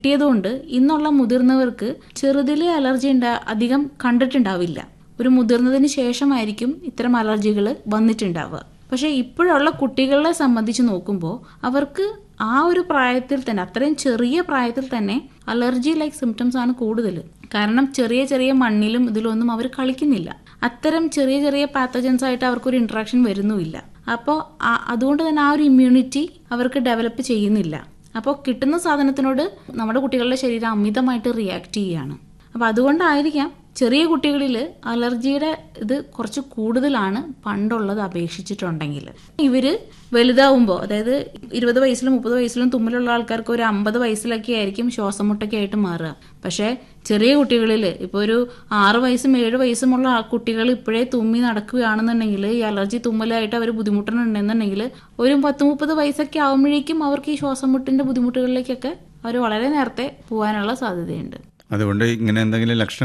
കിട്ടിയതുകൊണ്ട് ഇന്നുള്ള മുതിർന്നവർക്ക് ചെറുതിലെ അലർജി ഉണ്ടാ അധികം കണ്ടിട്ടുണ്ടാവില്ല ഒരു മുതിർന്നതിന് ശേഷമായിരിക്കും ഇത്തരം അലർജികൾ വന്നിട്ടുണ്ടാവുക പക്ഷേ ഇപ്പോഴുള്ള കുട്ടികളെ സംബന്ധിച്ച് നോക്കുമ്പോൾ അവർക്ക് ആ ഒരു പ്രായത്തിൽ തന്നെ അത്രയും ചെറിയ പ്രായത്തിൽ തന്നെ അലർജി ലൈക്ക് സിംറ്റംസ് ആണ് കൂടുതൽ കാരണം ചെറിയ ചെറിയ മണ്ണിലും ഇതിലൊന്നും അവർ കളിക്കുന്നില്ല അത്തരം ചെറിയ ചെറിയ പാത്തജൻസ് ആയിട്ട് അവർക്കൊരു ഇൻട്രാക്ഷൻ വരുന്നുമില്ല അപ്പോൾ അതുകൊണ്ട് തന്നെ ആ ഒരു ഇമ്മ്യൂണിറ്റി അവർക്ക് ഡെവലപ്പ് ചെയ്യുന്നില്ല അപ്പോൾ കിട്ടുന്ന സാധനത്തിനോട് നമ്മുടെ കുട്ടികളുടെ ശരീരം അമിതമായിട്ട് റിയാക്ട് ചെയ്യുകയാണ് അപ്പോൾ അതുകൊണ്ടായിരിക്കാം ചെറിയ കുട്ടികളിൽ അലർജിയുടെ ഇത് കുറച്ച് കൂടുതലാണ് പണ്ടുള്ളത് അപേക്ഷിച്ചിട്ടുണ്ടെങ്കിൽ ഇവര് വലുതാവുമ്പോൾ അതായത് ഇരുപത് വയസ്സിലും മുപ്പത് വയസ്സിലും തുമ്മലുള്ള ആൾക്കാർക്ക് ഒരു അമ്പത് വയസ്സിലൊക്കെ ആയിരിക്കും ശ്വാസം മുട്ടൊക്കെ ആയിട്ട് മാറുക പക്ഷേ ചെറിയ കുട്ടികളിൽ ഇപ്പോൾ ഒരു ആറ് വയസ്സും ഏഴ് വയസ്സുമുള്ള ആ കുട്ടികൾ ഇപ്പോഴേ തുമ്മി നടക്കുകയാണെന്നുണ്ടെങ്കിൽ ഈ അലർജി തുമ്മലായിട്ട് അവർ ബുദ്ധിമുട്ടുന്നുണ്ടെന്നുണ്ടെങ്കിൽ ഒരു പത്ത് മുപ്പത് വയസ്സൊക്കെ ആകുമ്പോഴേക്കും അവർക്ക് ഈ ശ്വാസം മുട്ടിന്റെ ബുദ്ധിമുട്ടുകളിലേക്കൊക്കെ അവർ വളരെ നേരത്തെ പോകാനുള്ള സാധ്യതയുണ്ട് അതുകൊണ്ട് ഇങ്ങനെ എന്തെങ്കിലും ലക്ഷണം